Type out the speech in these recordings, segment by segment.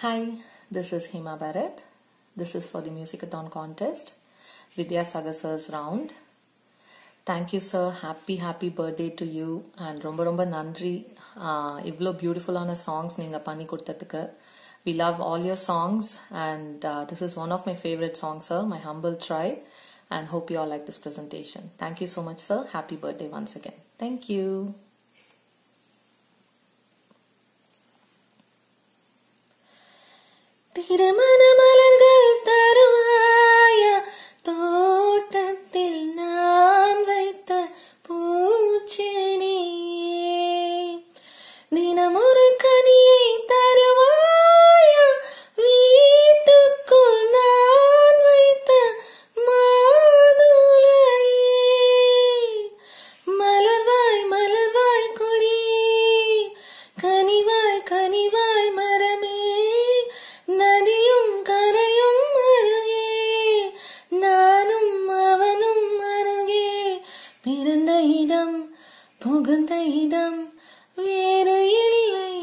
Hi, this is Hema Bharat. This is for the Musicathon contest. Vidya Sagar sir's round. Thank you, sir. Happy, happy birthday to you. And ரொம்ப ரொம்ப நன்றி ஆஹ் இவ்வளோ பியூட்டிஃபுல்லான songs நீங்கள் பண்ணி கொடுத்ததுக்கு We love all your songs, and uh, this is one of my favorite songs, sir. My humble try, and hope you all like this presentation. Thank you so much, sir. Happy birthday once again. Thank you. திருமண மலர்கள் தருவாய தோட்டத்தில் நான் வைத்த பூச்செடியே தினமொரு கனியை தருவாய வீட்டுக்குள் நான் வைத்த மாதுளையே மலர்வாய் மலர்வாய் கொடியே கனிவாய் கனிவாய் மரமே நதியும் கரையும் அருகே நானும் அவனும் அருகே பிறந்த இடம் புகுந்த இடம் வேறு இல்லை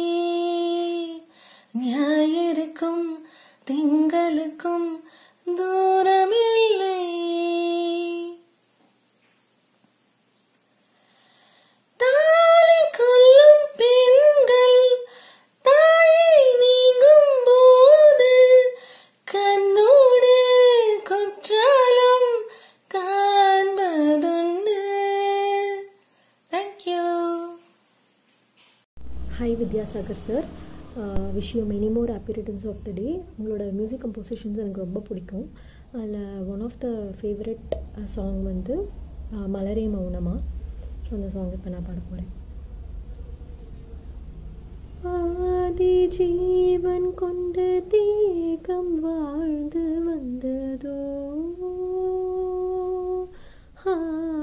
ஞாயிறுக்கும் திங்களுக்கும் தூரமில்லை தாலி கொல்லும் பெண்கள் தாயை நீங்கும் போது கண்ணோடு குற்றாலம் காண்பதுண்டு thank you hi Vidyasagar sir wish you many more happy returns of the day உங்களோட மியூசிக் கம்போசிஷன்ஸ் எனக்கு ரொம்ப பிடிக்கும் அதில் one of the favourite song வந்து uh, மலரே மௌனமா ஸோ அந்த சாங் இப்போ நான் பாட போகிறேன் ஆதி ஜீவன் கொண்ட தேகம் வாழ்ந்து வந்ததோ ஆ,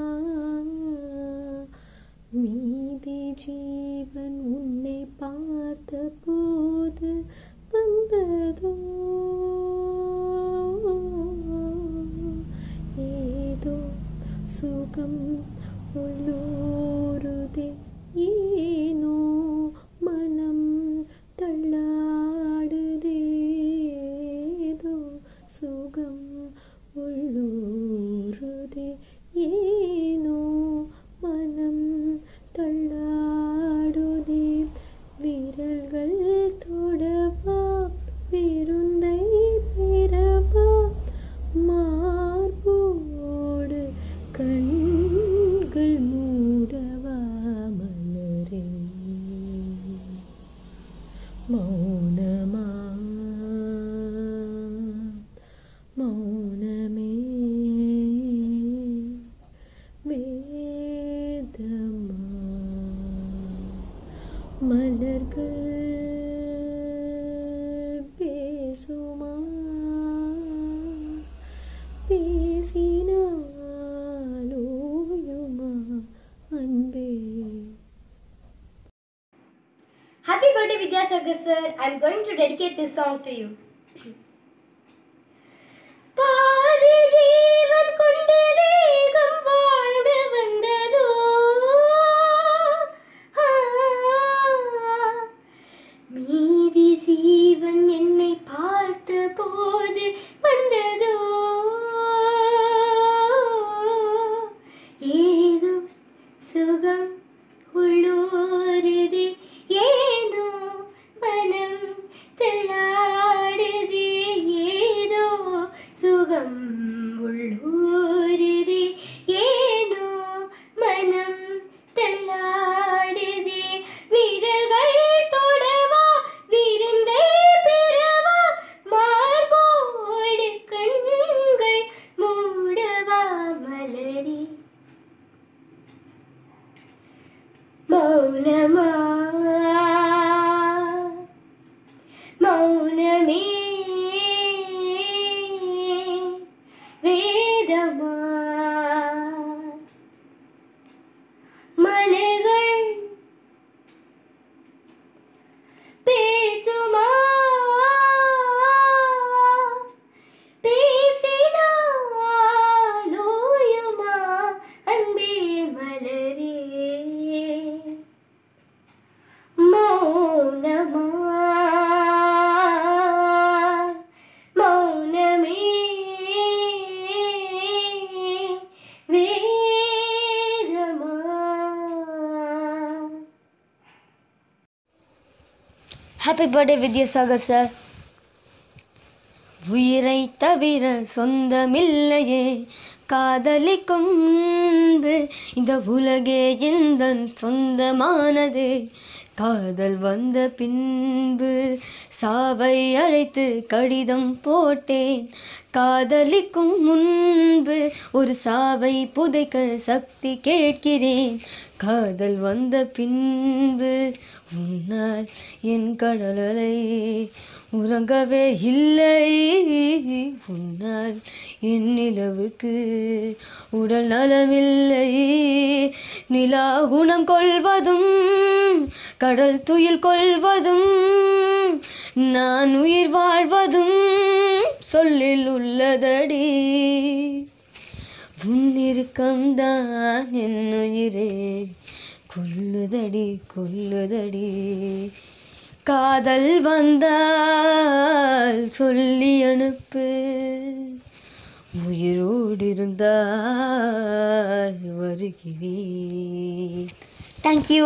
மீதி ஜீவன் உன்னை பார்த்த போது வந்ததோ ஏதோ சுகம் உள்ளூருதே ஏனோ மனம் தள்ளாடுதே ஏதோ சுகம் உள்ளூருதே ஏனோ மனம் தள்ளாடுதே விரல்கள் தொடவா விருந்தை பெறவா மார்போடு கண்கள் மூடவா மலரே மௌனமா மௌனமே வேதமா மலர்கள் பேசுமா பேசினாலோயுமா அன்பே Happy birthday, Vidyasagar sir. I'm going to dedicate this song to you. பாதி ஜீவன் கொண்டு தேகம் வாழ்ந்து வந்ததோ ஆ, மீதி ஜீவன் என்னை பார்த்த போது வந்ததோ ஏதோ சுகம் உள்ளூருதே ஏனோ மனம் தள்ளாடுதே ஏதோ சுகம் உள்ளூருதே ஏனோ மனம் தள்ளாடுதே விரல்கள் தொடவா விருந்தை பெறவா மார்போடு கண்கள் மூடவா மலரே மௌனமா மௌனமே வேதமா மலர்கள் பேசுமா பேசினாலோயுமா அன்பே மலரே ஹாப்பி பர்த்டே வித்யாசாகர் சார் உயிரை தவிர சொந்தமில்லையே காதலிக்கும் முன்பு இந்த உலகே எந்த சொந்தமானது காதல் வந்த பின்பு சாவை அழைத்து கடிதம் போட்டேன் காதலிக்கும் முன்பு ஒரு சாவை புதைக்க சக்தி கேட்கிறேன் காதல் வந்த பின்பு உன்னால் என் கடலலை உறங்கவே இல்லை உன்னால் என் நிலவுக்கு உடல் நலமில்லை நிலா குணம் கொள்வதும் கடல் துயில் கொள்வதும் நான் உயிர் வாழ்வதும் சொல்லில் உள்ளதடி உன்னிருக்கம்தான் என் உயிரே கொல்லுதடி கொல்லுதடி காதல் வந்தால் சொல்லி அனுப்பு உயிரோடு இருந்தால் வருகிறேன் thank you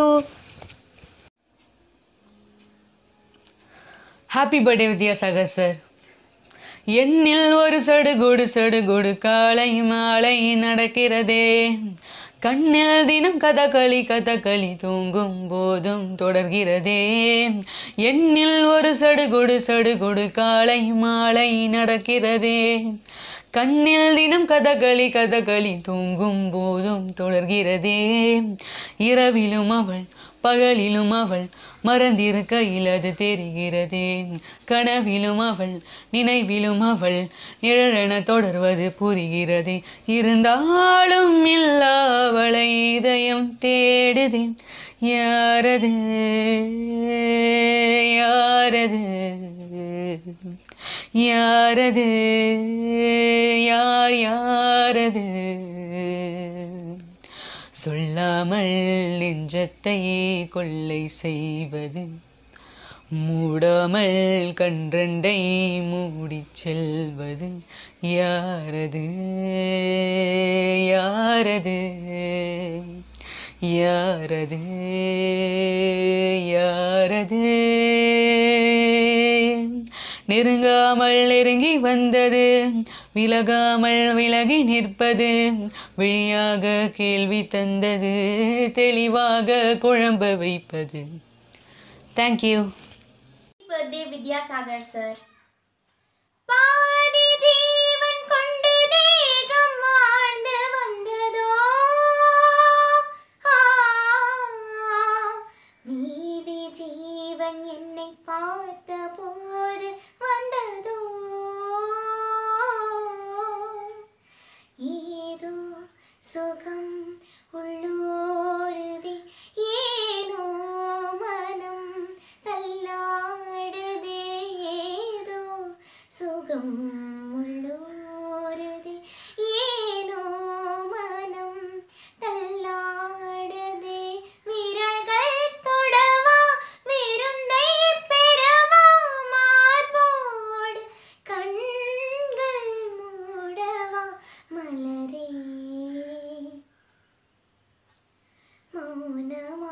happy birthday Vidyasagar sir எண்ணில் ஒரு சடுகுடு சடுகுடு காலை மாலை நடக்கிறதே கண்ணில் தினம் கதகளி கதகளி தூங்கும் போதும் தொடர்கிறதே எண்ணில் ஒரு சடுகுடு சடுகுடு காலை மாலை நடக்கிறதே கண்ணில் தினம் கதகளி கதகளி தூங்கும் போதும் தொடர்கிறதே இரவிலும் அவள் பகலிலும் அவள் மறந்திருக்கையில் அது தெரிகிறதே கனவிலும் அவள் நினைவிலும் அவள் நிழலென தொடர்வது புரிகிறதே இருந்தாலும் இல்லாவளை இதயம் தேடுதே யாரது யாரது யாரது யார் யாரது சொல்லாமல் நெஞ்சத்தையே கொள்ளை செய்வது மூடாமல் கன்றண்டை மூடிச் செல்வது யாரது யாரது யாரது யாரது நெருங்காமல் நெருங்கி வந்தது விலகாமல் விலகி நிற்பது விழியாக கேள்வி தந்தது தெளிவாக குழம்ப வைப்பது தேங்க்யூ birthday வித்யாசாகர் சார் பாதி ஜீவன் கொண்டு தேகம் வாழ்ந்து வந்ததோ ஆ, மீதி ஜீவன் என்னை பார்த்த போது வந்ததோ ஏதோ சுகம் உள்ளூருதே ஏனோ மனம் தள்ளாடுதே ஏதோ சுகம் உள்ளூருதே ஏனோ மனம் தள்ளாடுதே விரல்கள் தொடவா விருந்தை பெறவா மார்போடு கண்கள் மூடவா மலரே மௌனமா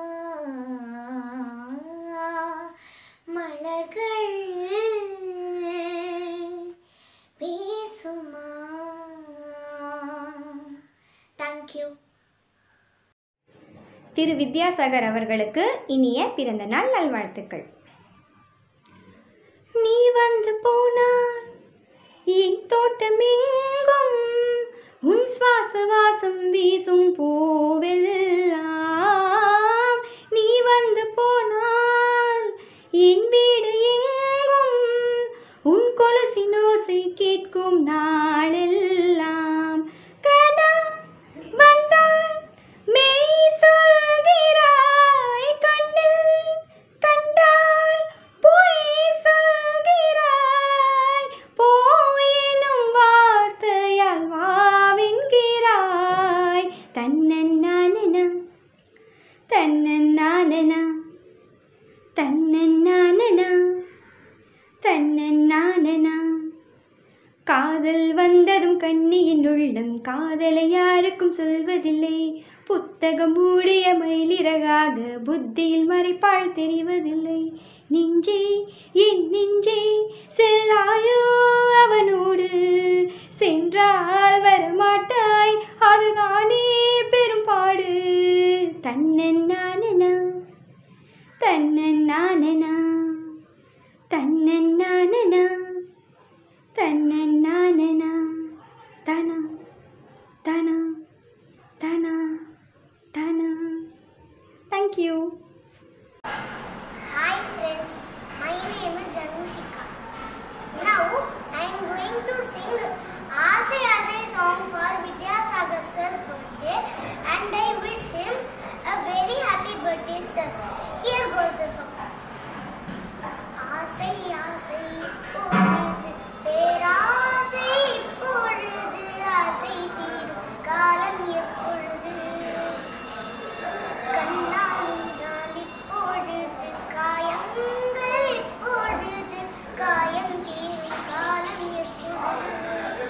மலர்கள் பேசுமா தேங்க்யூ திரு வித்யாசாகர் அவர்களுக்கு இனிய பிறந்த நாள் நல்வாழ்த்துக்கள் நீ வந்து போனால் என் தோட்டம் எங்கும் உன் சுவாச வாசம் வீசும் பூவெல்லாம் நீ வந்து போனால் என் வீடு எங்கும் உன் கொலுசின் ஓசை கேட்கும் நாளெல்லாம் கனா வந்தால் மெய் சொல்கிறாய் கண்ணில் கண்டால் பொய் சொல்கிறாய் போயினும் வார்த்தையால் வாவென்கிறாய் தன்னன்னானனா தன்னன்னானனா தன்னன்னானனா தன்னன்னானனா காதல் வந்ததும் கண்ணியின் உள்ளம் காதலை யாருக்கும் சொல்வதில்லை புத்தகம் மூடிய மயிலிறகாக புத்தியில் மறைப்பாள் தெரிவதில்லை நெஞ்சே என் நெஞ்சே செல்லாயோ அவனோடு சென்றால் வரமாட்டாய் அதுதானே பெரும்பாடு தன்னன் நானனா தன்னன் நானனா தன்னன் நானனா தன்னன் நானனா தனா தனா தனா தனா thank you Hi friends, my name is Janushika. Now I am going to sing Aase Aase song for Vidyasagar sir's birthday and I wish him a very happy birthday sir. Here goes the song. ஆசை ஆசை இப்பொழுது பேராசை இப்பொழுது ஆசை தீரும் காலம் எப்பொழுது கண்ணால் உன்னால் இப்பொழுது காயங்கள் இப்பொழுது காயம் தீரும் காலம் எப்பொழுது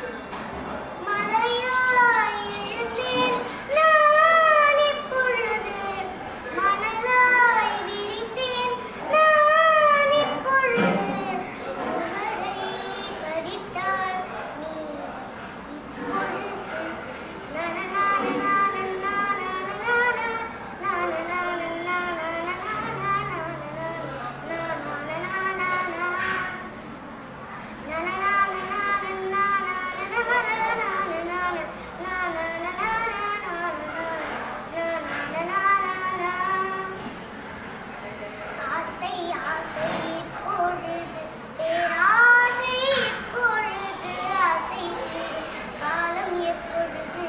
மலையாய் எழுந்தேன் நான் இப்பொழுது மணலாய் விரிந்தேன் நான் இப்பொழுது சுவடை பதித்தால் நீ இப்பொழுது ஆசை ஆசை இப்பொழுது பேராசை இப்பொழுது ஆசை தீரும் காலம் எப்பொழுது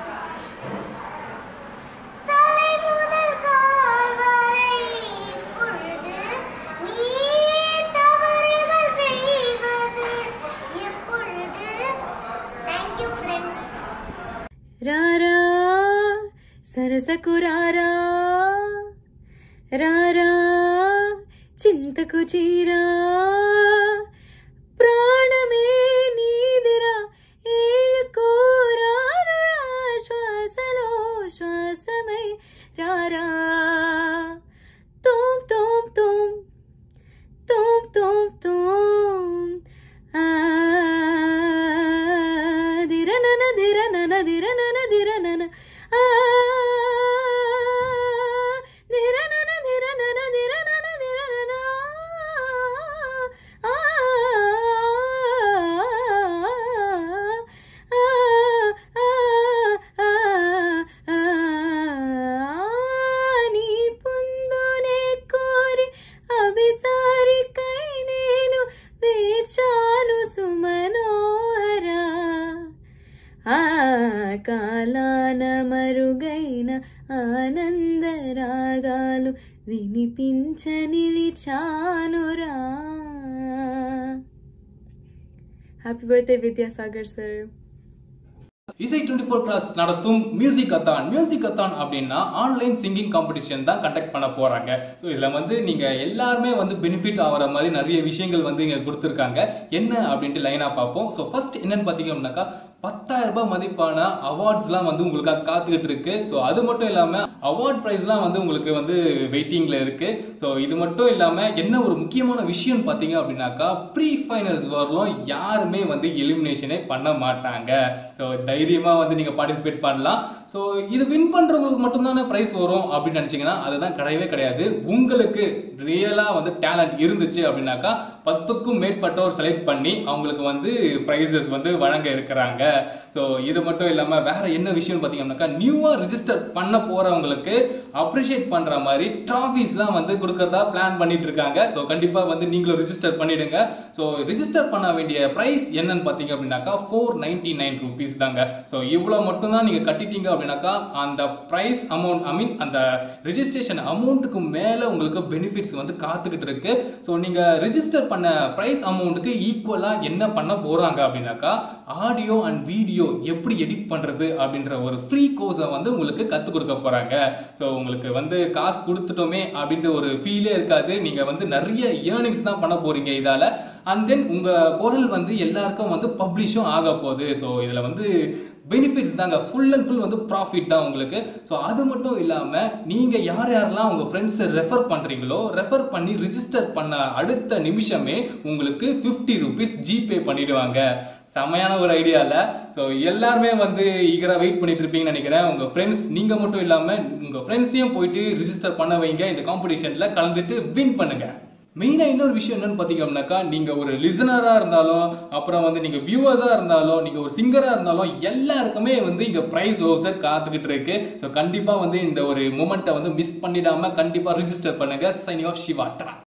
தலை முதல் கால் வரை இப்பொழுது நீ தவறுகள் செய்வது எப்பொழுது தேங்க்யூ ஃப்ரெண்ட்ஸ் రారా సరసకు రారా రారా చింతకు చీరా ప్రాణమే నీదిరా ఏళ్ళకోరాదురా శ్వాసలో శ్వాసమై రారా తోం తోం తోం తోం తోం తోం ఆ దిరనన దిరనన దిరనన దిరనన ఆ దిరనన దిరనన దిరనన దిరనన ఆ నీ పుందునే కోరి అభిసారికై నేను వేచాను సుమనోహరా ఆ కాలాన మరుగైన ఆనంద రాగాలు వినిపించ నిలిచానురా హ్యాపీ బర్త్డే విద్యాసాగర్ సార్ இசை டுவெண்ட்டி ஃபோர் கிளாஸ் நடத்தும் மியூசிக் அத்தான் மியூசிக் அத்தான் அப்படின்னா ஆன்லைன் சிங்கிங் காம்படிஷன் தான் கண்டக்ட் பண்ண போறாங்க ஸோ இதில் வந்து நீங்க எல்லாருமே வந்து பெனிஃபிட் ஆகிற மாதிரி நிறைய விஷயங்கள் வந்து இங்கே கொடுத்துருக்காங்க என்ன அப்படின்ட்டு லைனாக பார்ப்போம் ஸோ ஃபர்ஸ்ட் என்னன்னு பார்த்தீங்க அப்படின்னாக்கா பத்தாயிரம் ரூபாய் மதிப்பான அவார்ட்ஸ்லாம் வந்து உங்களுக்காக காத்துக்கிட்டு இருக்கு ஸோ அது மட்டும் இல்லாமல் அவார்ட் ப்ரைஸ்லாம் வந்து உங்களுக்கு வந்து வெயிட்டிங்கில் இருக்கு ஸோ இது மட்டும் இல்லாமல் என்ன ஒரு முக்கியமான விஷயம் பார்த்தீங்க அப்படின்னாக்கா ப்ரீ ஃபைனல்ஸ் வரலும் யாருமே வந்து எலிமினேஷனே பண்ண மாட்டாங்க ஸோ தைரியமாக வந்து நீங்கள் பார்ட்டிசிபேட் பண்ணலாம் ஸோ இது வின் பண்ணுறவங்களுக்கு மட்டும்தானே ப்ரைஸ் வரும் அப்படின்னு நினச்சிங்கன்னா அதுதான் கிடையவே கிடையாது உங்களுக்கு ரியலாக வந்து டேலண்ட் இருந்துச்சு அப்படின்னாக்கா பத்துக்கும் மேற்பட்டோர் செலக்ட் பண்ணி அவங்களுக்கு வந்து ப்ரைஸஸ் வந்து வழங்க இருக்கிறாங்க ஸோ இது மட்டும் இல்லாமல் வேற என்ன விஷயம் பார்த்தீங்கன்னாக்கா நியூவாக ரிஜிஸ்டர் பண்ண போகிறவங்களுக்கு அப்ரிஷியேட் பண்ணுற மாதிரி ட்ராஃபீஸ்லாம் வந்து கொடுக்கறதா பிளான் பண்ணிட்டு இருக்காங்க ஸோ கண்டிப்பாக வந்து நீங்களும் ரிஜிஸ்டர் பண்ணிடுங்க ஸோ ரிஜிஸ்டர் பண்ண வேண்டிய ப்ரைஸ் என்னன்னு பார்த்தீங்க அப்படின்னாக்கா ஃபோர் நைன்டி நைன் ருபீஸ் தாங்க ஸோ இவ்வளோ மட்டும்தான் நீங்கள் கட்டிட்டீங்க அப்படின்னாக்கா அந்த ப்ரைஸ் அமௌண்ட் ஐ மீன் அந்த ரிஜிஸ்ட்ரேஷன் அமௌண்ட்டுக்கு மேலே உங்களுக்கு பெனிஃபிட்ஸ் வந்து காத்துக்கிட்டு இருக்கு ஸோ நீங்கள் ரிஜிஸ்டர் பண்ண ப்ரைஸ் அமௌண்ட்டுக்கு ஈக்குவலாக என்ன பண்ண போகிறாங்க அப்படின்னாக்கா ஆடியோ அண்ட் வீடியோ எப்படி எடிட் பண்ணுறது அப்படின்ற ஒரு ஃப்ரீ கோர்ஸை வந்து உங்களுக்கு கற்றுக் கொடுக்க போகிறாங்க ஸோ உங்களுக்கு வந்து காசு கொடுத்துட்டோமே அப்படின்ற ஒரு ஃபீலே இருக்காது நீங்கள் வந்து நிறைய ஏர்னிங்ஸ் தான் பண்ண போகிறீங்க இதால் அண்ட் தென் உங்கள் குரல் வந்து எல்லாருக்கும் வந்து பப்ளிஷும் ஆக போகுது ஸோ இதில் வந்து பெனிஃபிட்ஸ் தாங்க ஃபுல் அண்ட் ஃபுல் வந்து ப்ராஃபிட் தான் உங்களுக்கு ஸோ அது மட்டும் இல்லாமல் நீங்கள் யார் யாரெல்லாம் உங்கள் ஃப்ரெண்ட்ஸை ரெஃபர் பண்ணுறீங்களோ ரெஃபர் பண்ணி ரிஜிஸ்டர் பண்ண அடுத்த நிமிஷமே உங்களுக்கு ஃபிஃப்டி ருபீஸ் ஜிபே பண்ணிடுவாங்க செமையான ஒரு ஐடியா இல்லை ஸோ எல்லாருமே வந்து ஈகராக வெயிட் பண்ணிட்டு இருப்பீங்கன்னு நினைக்கிறேன் உங்கள் ஃப்ரெண்ட்ஸ் நீங்கள் மட்டும் இல்லாமல் உங்கள் ஃப்ரெண்ட்ஸையும் போயிட்டு ரிஜிஸ்டர் பண்ண வைங்க இந்த காம்படிஷனில் கலந்துட்டு வின் பண்ணுங்கள் மெயினாக இன்னொரு விஷயம் என்னன்னு பார்த்தீங்கன்னாக்கா நீங்கள் ஒரு லிசனராக இருந்தாலும் அப்புறம் வந்து நீங்கள் வியூவர்ஸாக இருந்தாலும் நீங்கள் ஒரு சிங்கராக இருந்தாலும் எல்லாருக்குமே வந்து இங்கே ப்ரைஸ் ஓசர் காத்துக்கிட்டு இருக்கு ஸோ கண்டிப்பாக வந்து இந்த ஒரு மூமெண்ட்டை வந்து மிஸ் பண்ணிடாமல் கண்டிப்பாக ரிஜிஸ்டர் பண்ணுங்கள் சைனி ஆஃப் சிவா டா